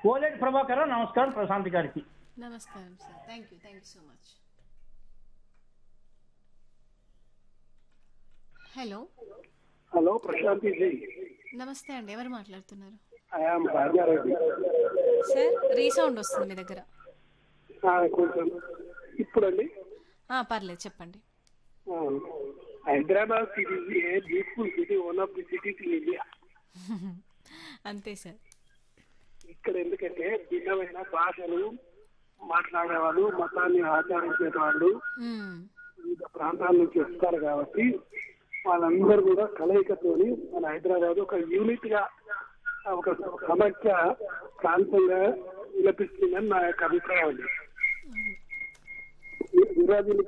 కోలేటి ప్రభాకర్ నమస్కారం ప్రశాంత్ గారికి నమస్కారం sir thank you thank you so much hello hello Prashanthi ji నమస్తే అండి ఎవరు మాట్లాడుతున్నారు ఐఎమ్ రాజారెడ్డి సార్ రీసౌండ్ వస్తుంది మీ దగ్గర ఆ, కొంచెం ఇప్పుడండి ఆ, పర్లేదు చెప్పండి ఆ, Hyderabad city a beautiful city one of the cities in India అంతే సార్ ఇక్కడ ఎందుకంటే భిన్నమైన భాషలు మాట్లాడేవాళ్ళు మతాన్ని ఆచరించే వాళ్ళు మ్మ్. వివిధ ప్రాంతాల నుంచి వస్తారు కాబట్టి వాళ్ళందరూ కూడా కలయికతోని మన హైదరాబాద్ ఒక యూనిట్ గా ఒక సమైక్య ప్రాంతంగా విలపిస్తుందని నా యొక్క అభిప్రాయం అండి విరాజులు